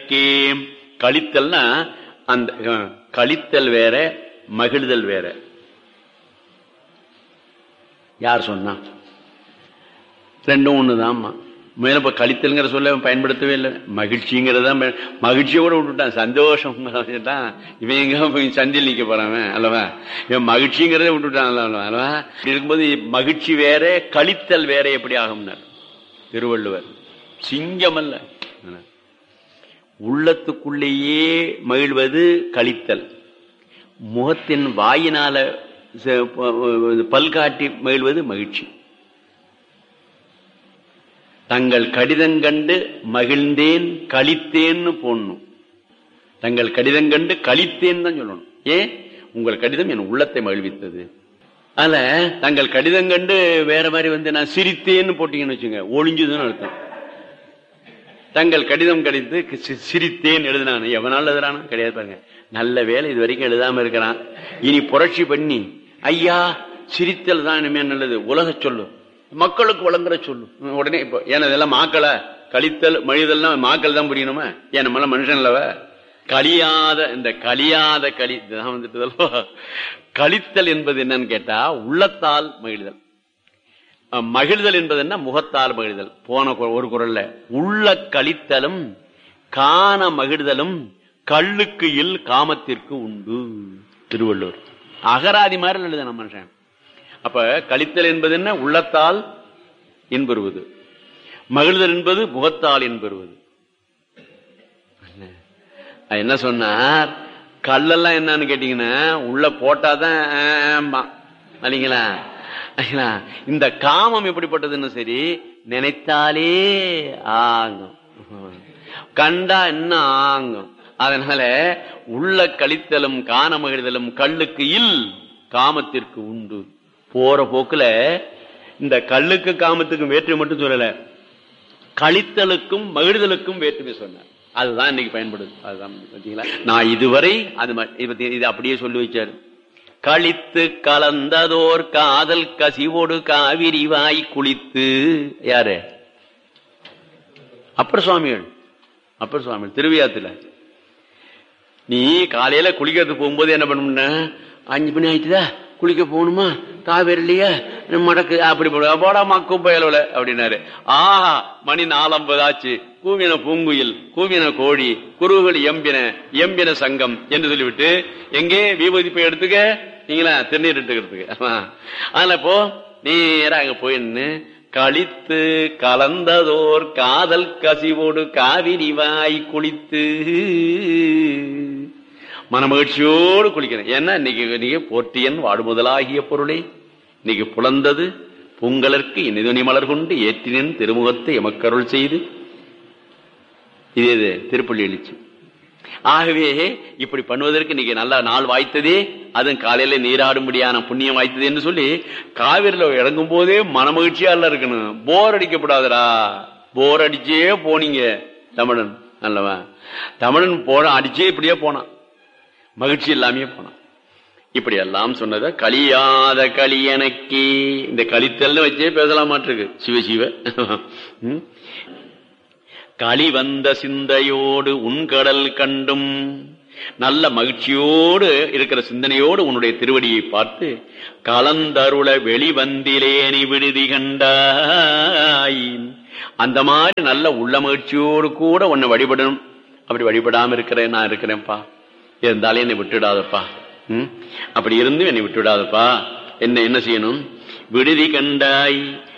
எனக்கே கழித்தல்னா அந்த அஹ், கழித்தல் வேற மகிழ்தல் வேற யார் சொன்னா ரெண்டும் ஒண்ணுதான்மா மேல இப்ப கழித்தல்ங்கிற சொல்ல அவன் பயன்படுத்தவே இல்லை மகிழ்ச்சிங்கிறதான் பயன்- மகிழ்ச்சியோட விட்டுட்டான் சந்தோஷம் தான் இவன் எங்க போய் சந்தில் நிக்க போறான் அல்லவா இவன் மகிழ்ச்சிங்கிறத விட்டுட்டான் அல்லவா அல்லவா இப்படி இருக்கும்போது மகிழ்ச்சி வேற கழித்தல் வேற எப்படி ஆகும்னார் திருவள்ளுவர் சிங்கம் அல்ல உள்ளத்துக்குள்ளேயே மகிழ்வது கழித்தல் முகத்தின் வாயினால ச- ப- பல்காட்டி மகிழ்வது மகிழ்ச்சி தங்கள் கடிதம் கண்டு மகிழ்ந்தேன் கழித்தேன்னு போடணும் தங்கள் கடிதம் கண்டு கழித்தேன் தான் சொல்லணும் ஏன் உங்கள் கடிதம் என் உள்ளத்தை மகிழ்வித்தது அதுல தங்கள் கடிதம் கண்டு வேற மாதிரி வந்து நான் சிரித்தேன்னு போட்டீங்கன்னு வச்சுங்க ஒளிஞ்சுதுன்னு அர்த்தம் தங்கள் கடிதம் கடித்து சி- சிரித்தேன் எழுதினான் எவனால எழுதுறானா கிடையாது பாருங்க நல்ல வேலை இது வரைக்கும் எழுதாம இருக்கிறான் இனி புரட்சி பண்ணி ஐயா சிரித்தல் தான் இனிமே நல்லது உலக சொல்லு மக்களுக்கு வழங்குற சொல்லு உம், உடனே இப்போ ஏன்னா இதெல்லாம் மாக்கள கழித்தல் மழிதல்னா மாக்கள் தான் புரியணுமா ஏன் நம்மளாம் மனுஷன் இல்லவ கலியாத இந்த கலியாத களி இதுதான் வந்துட்டு இதெல்லாம். கழித்தல் என்பது என்னன்னு கேட்டா உள்ளத்தால் மகிழ்தல் அஹ் மகிழ்தல் என்பது என்ன முகத்தால் மகிழ்தல் போன கு- ஒரு குரல்ல உள்ள கழித்தலும் காண மகிழ்தலும் கல்லுக்கு இல் காமத்திற்கு உண்டு திருவள்ளுவர் அகராதி மாதிரி எழுத நம்ம மனுஷன் அப்ப கழித்தல் என்பது என்ன உள்ளத்தால் இன்பெறுவது மகிழ்தல் என்பது முகத்தால் இன்பெறுவது அது என்ன சொன்னார் கல்லெல்லாம் என்னன்னு கேட்டீங்கன்னா உள்ள போட்டாதான் ஆமா. இல்லைங்களா இல்லைங்களா? இந்த காமம் எப்படிப்பட்டதுன்னு சரி நினைத்தாலே ஆங்கும் கண்டா என்ன ஆங்கும் அதனால உள்ள கழித்தலும் காண மகிழ்தலும் கல்லுக்கு இல் காமத்திற்கு உண்டு போற போக்குல இந்த கல்லுக்கு காமத்துக்கும் வேற்றுமை மட்டும் சொல்லல கழித்தலுக்கும் மகிழ்தலுக்கும் வேற்றுமை சொன்னார் அதுதான் இன்னைக்கு பயன்படுது அதுதான் பாத்தீங்களா நான் இதுவரை அது ம- இது பத்தி- இது அப்படியே சொல்லி வச்சாரு கழித்து கலந்ததோர் காதல் கசிவோடு காவிரி வாய் குளித்து யாரு அப்பர் சுவாமிகள் அப்பர் சுவாமிகள் திருவியாத்துல நீ காலையில குளிக்கிறதுக்கு போகும்போது என்ன பண்ணணும்னா அஞ்சு மணி ஆயிட்டுதா குளிக்க போகணுமா காவேரிலையா மடக்கு அப்படி போட- போடா மக்கும் பயலோல அப்படின்னாரு ஆஹா மணி நாலம்பது ஆச்சு கூவின பூங்குயில் கூவின கோழி குருகுகள் எம்பின எம்பின சங்கம் என்று சொல்லிவிட்டு எங்கே விபூதி போய் எடுத்துக்க நீங்களா திருநீர் எடுத்துக்கிறதுக்கு ஆமா. அதனால இப்போ நேரா அங்க போயின்னு கழித்து கலந்ததோர் காதல் கசிவோடு காவிரி வாய் குளித்து மனமகிழ்ச்சியோடு குளிக்கிறேன் ஏன்னா இன்னைக்கு நீங்க போற்றியன் வாடுமுதலாகிய பொருளே இன்னைக்கு புலந்தது பொங்கலற்கு இனிதுணி மலர் கொண்டு ஏற்றினின் திருமுகத்தை எமக்கருள் செய்து இது இது திருப்பள்ளி எழுச்சி ஆகவே இப்படி பண்ணுவதற்கு இன்னைக்கு நல்ல நாள் வாய்த்ததே அதுவும் காலையில நீராடும்படியான புண்ணியம் வாய்த்தது என்று சொல்லி காவிரில இறங்கும் போதே மனமகிழ்ச்சியால இருக்கணும் போர் அடிக்கப்படாதடா போர் அடிச்சே போனீங்க தமிழன் அல்லவா தமிழன் போன அடிச்சே இப்படியே போனான் மகிழ்ச்சி இல்லாமே போனான் இப்படி எல்லாம் சொன்னத கலியாத களி எனக்கு இந்த கலித்தல்னு வச்சே பேசலாமாட்டிருக்கு சிவ சிவ ம். களி வந்த சிந்தையோடு உன்கடல் கண்டும் நல்ல மகிழ்ச்சியோடு இருக்கிற சிந்தனையோடு உன்னுடைய திருவடியை பார்த்து கலந்தருள வெளிவந்திலேனி விடுதி கண்டாய் அந்த மாதிரி நல்ல உள்ள மகிழ்ச்சியோடு கூட உன்னை வழிபடணும் அப்படி வழிபடாம இருக்கிறேன் நான் இருக்கிறேன்ப்பா இருந்தாலும் என்னை விட்டுடாதப்பா ம்? அப்படி இருந்தும் என்னை விட்டுடாதப்பா என்ன என்ன செய்யணும் விடுதி கண்டாய்